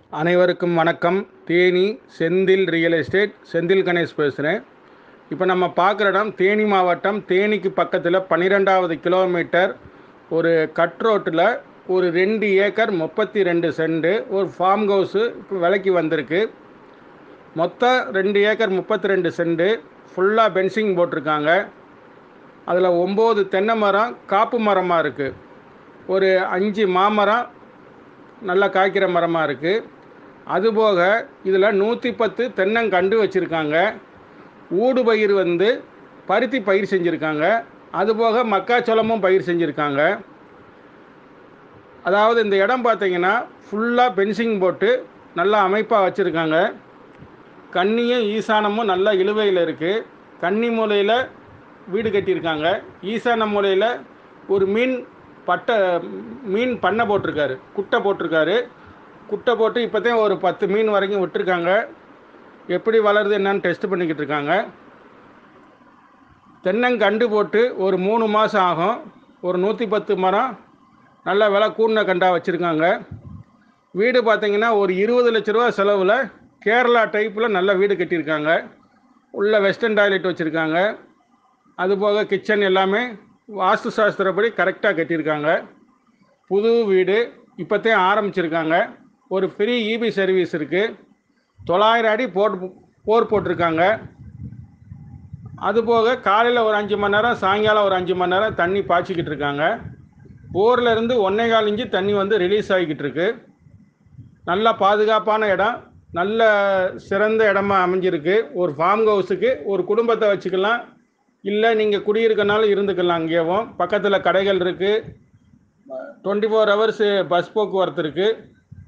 அனைவருக்கும் வணக்கம் Theni Senthil real estate Senthil Ganesh பேசுகிறேன் இப்போ நம்ம பார்க்குற இடம் தேனி மாவட்டம் தேனிக்கு பக்கத்தில் பன்னிரெண்டாவது கிலோமீட்டர் ஒரு கட் ரோட்டில் ஒரு ரெண்டு ஏக்கர் முப்பத்தி ரெண்டு சென்ட் ஒரு ஃபார்ம் ஹவுஸு இப்போ விலைக்கு வந்திருக்கு மொத்தம் ரெண்டு ஏக்கர் முப்பத்தி ரெண்டு சென்ட் ஃபுல்லாக பென்சிங் போட்டிருக்காங்க அதில் ஒம்பது தென்னை மரம் காப்பு மரமாக இருக்குது ஒரு அஞ்சு மாமரம் நல்லா காய்க்கிற மரமாக இருக்குது அதுபோக இதில் நூற்றி பத்து தென்னங்கண்டு வச்சுருக்காங்க ஊடு பயிர் வந்து பருத்தி பயிர் செஞ்சுருக்காங்க அதுபோக மக்காச்சோளமும் பயிர் செஞ்சுருக்காங்க அதாவது இந்த இடம் பார்த்தீங்கன்னா ஃபுல்லாக பென்சிங் போட்டு நல்லா அமைப்பாக வச்சுருக்காங்க கன்னியும் ஈசானமும் நல்லா இழுவையில் இருக்குது கன்னி மூலையில் வீடு கட்டியிருக்காங்க ஈசான மூலையில் ஒரு மீன் பட்டை மீன் பண்ணை போட்டிருக்காரு குட்டை போட்டிருக்காரு குட்டை போட்டு இப்போதான் ஒரு பத்து மீன் வரைக்கும் விட்டுருக்காங்க எப்படி வளருது என்னன்னு டெஸ்ட் பண்ணிக்கிட்டு இருக்காங்க தென்னங்கண்டு போட்டு ஒரு மூணு மாதம் ஆகும் ஒரு நூற்றி பத்து மரம் நல்ல விலை கூடின கண்டாக வச்சுருக்காங்க வீடு பார்த்தீங்கன்னா ஒரு இருபது லட்ச ரூபா செலவில் கேரளா டைப்பில் நல்ல வீடு கட்டியிருக்காங்க உள்ள வெஸ்டர்ன் டாய்லெட் வச்சுருக்காங்க அதுபோக கிச்சன் எல்லாமே வாஸ்து சாஸ்திரப்படி கரெக்டாக கட்டியிருக்காங்க புது வீடு இப்போத்தையும் ஆரம்பிச்சிருக்காங்க ஒரு ஃப்ரீ இபி சர்வீஸ் இருக்குது தொள்ளாயிரம் அடி போர் போர் போட்டிருக்காங்க அதுபோக காலையில் ஒரு அஞ்சு மணி நேரம் சாயங்காலம் ஒரு அஞ்சு மணி நேரம் தண்ணி பாய்ச்சிக்கிட்டு இருக்காங்க போரில் இருந்து ஒன்றே கால் இன்ச்சு தண்ணி வந்து ரிலீஸ் ஆகிக்கிட்டு இருக்கு நல்ல பாதுகாப்பான இடம் நல்ல சிறந்த இடமா அமைஞ்சிருக்கு ஒரு ஃபார்ம் ஹவுஸுக்கு ஒரு குடும்பத்தை வச்சுக்கலாம் இல்லை நீங்கள் குடியிருக்கனாலும் இருந்துக்கலாம் அங்கேயும் பக்கத்தில் கடைகள் இருக்குது டுவெண்ட்டி ஃபோர் ஹவர்ஸு பஸ் போக்குவரத்து இருக்குது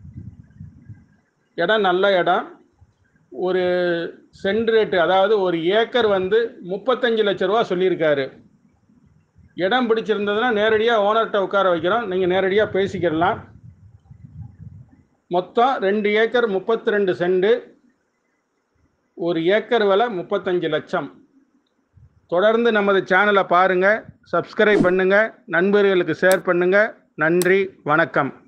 இடம் நல்ல இடம் ஒரு சென்ட் ரேட்டு அதாவது ஒரு ஏக்கர் வந்து முப்பத்தஞ்சு லட்ச ரூபா சொல்லியிருக்காரு இடம் பிடிச்சிருந்ததுன்னா நேரடியாக ஓனர்கிட்ட உட்கார வைக்கிறோம் நீங்கள் நேரடியாக பேசிக்கிடலாம் மொத்தம் ரெண்டு ஏக்கர் முப்பத்தி ரெண்டு சென்ட் ஒரு ஏக்கர் விலை முப்பத்தஞ்சு லட்சம் தொடர்ந்து நமது சேனலை பாருங்கள் சப்ஸ்கிரைப் பண்ணுங்கள் நண்பர்களுக்கு ஷேர் பண்ணுங்கள் நன்றி வணக்கம்